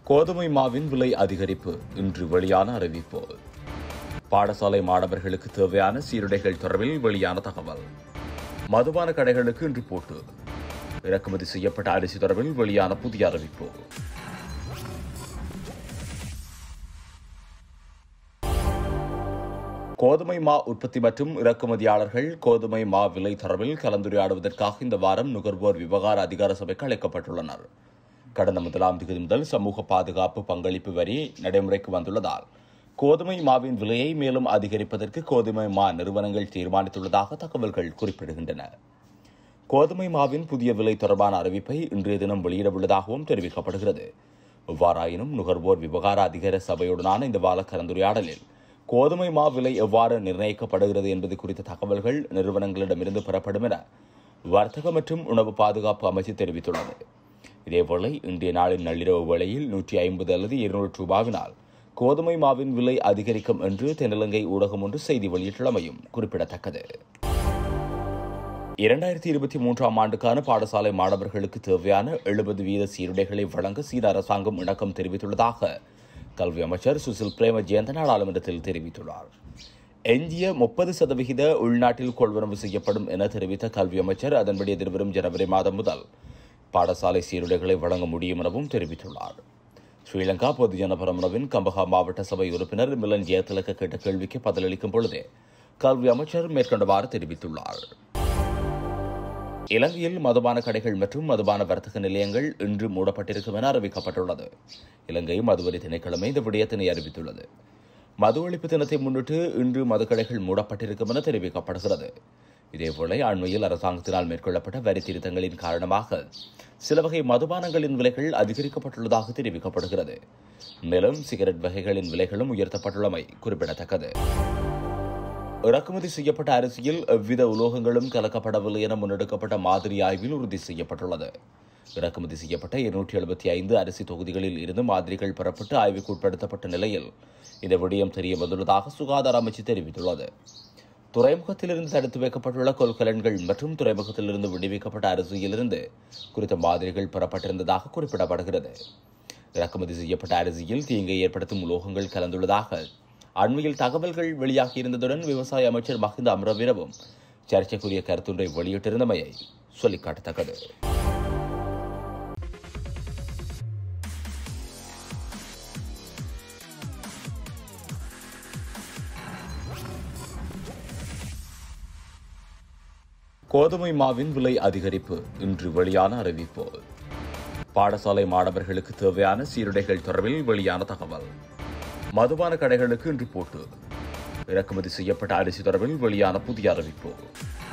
கோதுமை மாவின் விலை அதிகரிப்பு இன்று வெளியான அறிவிப்பு பாடசாலை மாணவர்களுக்கு தேவையான சீருடைகள் தொடர்பில் வெளியான தகவல் மதுபான கடைகளுக்கு இன்று போட்டு இறக்குமதி செய்யப்பட்ட அரிசி தொடர்பில் வெளியான புதிய அறிவிப்பு கோதுமை மா உற்பத்தி மற்றும் இறக்குமதியாளர்கள் கோதுமை மா விலை தொடர்பில் கலந்துரையாடுவதற்காக இந்த வாரம் நுகர்வோர் விவகார அதிகார சபைக்கு அழைக்கப்பட்டுள்ளனர் கடந்த முதலாம் தேதி முதல் சமூக பாதுகாப்பு பங்களிப்பு வரி நடைமுறைக்கு வந்துள்ளதால் கோதுமை மாவின் விலையை மேலும் அதிகரிப்பதற்கு கோதுமை மா நிறுவனங்கள் தீர்மானித்துள்ளதாக தகவல்கள் குறிப்பிடுகின்றன கோதுமை மாவின் புதிய விலை தொடர்பான அறிவிப்பை இன்றைய தினம் வெளியிடவுள்ளதாகவும் தெரிவிக்கப்படுகிறது எவ்வாறாயினும் நுகர்வோர் விவகார அதிகார சபையுடனான இந்த வார கலந்துரையாடலில் கோதுமை மா விலை எவ்வாறு நிர்ணயிக்கப்படுகிறது என்பது குறித்த தகவல்கள் நிறுவனங்களிடமிருந்து பெறப்படும் என வர்த்தக மற்றும் உணவு பாதுகாப்பு அமைச்சு தெரிவித்துள்ளது இதேவேளை இன்றைய நாளின் நள்ளிரவு வேளையில் நூற்றி ஐம்பது அல்லது இருநூறு ரூபாவினால் கோதுமை மாவின் விலை அதிகரிக்கும் என்று தென்னிலங்கை ஊடகம் ஒன்று செய்தி வெளியிட்டுள்ளமையும் குறிப்பிடத்தக்கது இரண்டாயிரத்தி இருபத்தி மூன்றாம் ஆண்டுக்கான பாடசாலை மாணவர்களுக்கு தேவையான எழுபது வீத சீருடைகளை வழங்க சீன அரசாங்கம் இணக்கம் தெரிவித்துள்ளதாக கல்வி அமைச்சர் சுசில் பிரேமஜெயந்த நாடாளுமன்றத்தில் தெரிவித்துள்ளார் எஞ்சிய முப்பது சதவிகித உள்நாட்டில் கொள்வனவு செய்யப்படும் என தெரிவித்த கல்வி அமைச்சர் அதன்படி எதிர்வரும் ஜனவரி மாதம் முதல் பாடசாலை சீருடைகளை வழங்க முடியும் எனவும் தெரிவித்துள்ளார் ஸ்ரீலங்கா பொதுஜன பெரமுனவின் கம்பஹா மாவட்ட சபை உறுப்பினர் மிலன் ஜெயதிலக கேட்ட கேள்விக்கு பதிலளிக்கும் பொழுதே கல்வி அமைச்சர் மேற்கொண்டவாறு தெரிவித்துள்ளார் இலங்கையில் மதுபான கடைகள் மற்றும் மதுபான வர்த்தக நிலையங்கள் இன்று மூடப்பட்டிருக்கும் என அறிவிக்கப்பட்டுள்ளது இலங்கை மதுவரி திணைக்களமே இந்த விடயத்தினை அறிவித்துள்ளது மது ஒழிப்பு தினத்தை முன்னிட்டு இன்று மதுக்கடைகள் மூடப்பட்டிருக்கும் என தெரிவிக்கப்படுகிறது இதேபோல அண்மையில் அரசாங்கத்தினால் மேற்கொள்ளப்பட்ட வரி திருத்தங்களின் காரணமாக சில வகை மதுபானங்களின் விலைகள் அதிகரிக்கப்பட்டுள்ளதாக தெரிவிக்கப்படுகிறது மேலும் சிகரெட் வகைகளின் விலைகளும் உயர்த்தப்பட்டுள்ளமை குறிப்பிடத்தக்கது இறக்குமதி செய்யப்பட்ட அரிசியில் எவ்வித உலோகங்களும் கலக்கப்படவில்லை என முன்னெடுக்கப்பட்ட மாதிரி ஆய்வில் உறுதி செய்யப்பட்டுள்ளது இறக்குமதி செய்யப்பட்ட இருநூற்றி எழுபத்தி ஐந்து அரிசி தொகுதிகளில் இருந்து மாதிரிகள் பெறப்பட்டு ஆய்வுக்கு உட்படுத்தப்பட்ட நிலையில் இந்த விடயம் தெரிய வந்துள்ளதாக சுகாதார அமைச்சு தெரிவித்துள்ளது துறைமுகத்திலிருந்து தடுத்து வைக்கப்பட்டுள்ள கொள்கலன்கள் மற்றும் துறைமுகத்திலிருந்து விடுவிக்கப்பட்ட அரிசியிலிருந்து குறித்த மாதிரிகள் பெறப்பட்டிருந்ததாக குறிப்பிடப்படுகிறது இறக்குமதி செய்யப்பட்ட அரிசியில் தீங்கை ஏற்படுத்தும் உலோகங்கள் கலந்துள்ளதாக அண்மையில் தகவல்கள் வெளியாகியிருந்ததுடன் விவசாய அமைச்சர் மஹிந்த அமரவீரவும் சர்ச்சைக்குரிய கருத்துன்றை வெளியிட்டிருந்தமையை சொல்லிக் காட்டத்தக்கது கோதுமை மாவின் விலை அதிகரிப்பு இன்று வெளியான அறிவிப்பு பாடசாலை மாணவர்களுக்கு தேவையான சீருடைகள் தொடர்பில் வெளியான தகவல் மதுபான கடைகளுக்கு இன்று போட்டு இறக்குமதி செய்யப்பட்ட அரிசி தொடர்பில் வெளியான புதிய அறிவிப்பு